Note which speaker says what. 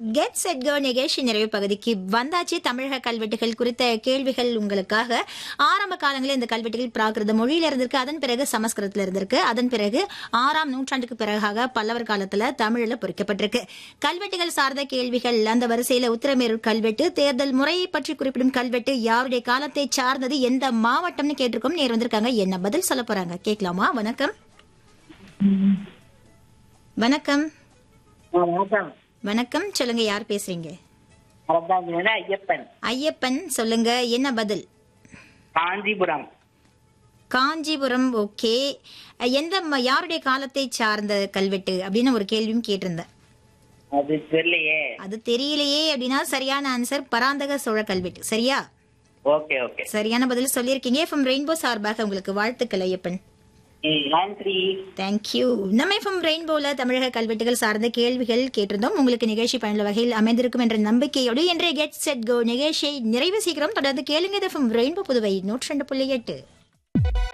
Speaker 1: get set go நிகழ்ச்சி நிறைவு பகுதிக்கு வந்தாச்சு தமிழக கல்வெட்டுகள் குறித்த கேள்விகள் உங்களுக்காக ஆரம்ப காலங்களில் இந்த கல்வெட்டுகள் பிராகிருத மொழியில இருந்திருக்கு அதன் பிறகு சமஸ்கிருதத்துல இருந்திருக்கு அதன் பிறகு ஆறாம் நூற்றாண்டுக்கு பிறகாக பல்லவர் காலத்துல தமிழ்ல பொறிக்கப்பட்டிருக்கு கல்வெட்டுகள் சார்ந்த கேள்விகள் அந்த வரிசையில உத்தரமேரூர் கல்வெட்டு தேர்தல் முறையை பற்றி குறிப்பிடும் கல்வெட்டு யாருடைய காலத்தை சார்ந்தது எந்த மாவட்டம்னு கேட்டிருக்கோம் நேர் வந்திருக்காங்க என்ன பதில் சொல்ல போறாங்க கேட்கலாமா வணக்கம் வணக்கம்
Speaker 2: ஆ, வணக்கம்
Speaker 1: வணக்கம் சொல்லுங்க யார் பேசுறீங்க
Speaker 2: அரசாங்க ஐயப்பன்
Speaker 1: ஐயப்பன் சொல்லுங்க என்ன பதில்
Speaker 2: காஞ்சிபுரம்
Speaker 1: காஞ்சிபுரம் ஓகே எந்த ம- யாருடைய காலத்தை சார்ந்த கல்வெட்டு அப்படின்னு ஒரு கேள்வியும் கேட்டிருந்தேன்
Speaker 2: அது தெரியலையே
Speaker 1: அது தெரியலையே அப்படின்னா சரியான ஆன்சர் பராந்தக சோழ கல்வெட்டு சரியா
Speaker 2: ஓகே ஓகே
Speaker 1: சரியான பதில் சொல்லியிருக்கீங்க ஃப்ரம் ரெயின்போ சார்பாக உங்களுக்கு வாழ்த்துக்கள் ஐயப்பன்
Speaker 2: ம், நன்றி
Speaker 1: தேங்க்யூ நம்ம ஃப்ரம் ரெயின்போல தமிழக கல்வெட்டுகள் சார்ந்த கேள்விகள் கேட்டிருந்தோம் உங்களுக்கு நிகழ்ச்சி பயனுள்ள வகையில் அமைந்திருக்கும் என்ற நம்பிக்கையோடு இன்றைய கெட் செட் கோ நிகழ்ச்சியை நிறைவு செய்கிறோம் தொடர்ந்து கேளுங்க இது ஃப்ரம் ரெயின்போ புதுவை நூற்றி ரெண்டு புள்ளி எட்டு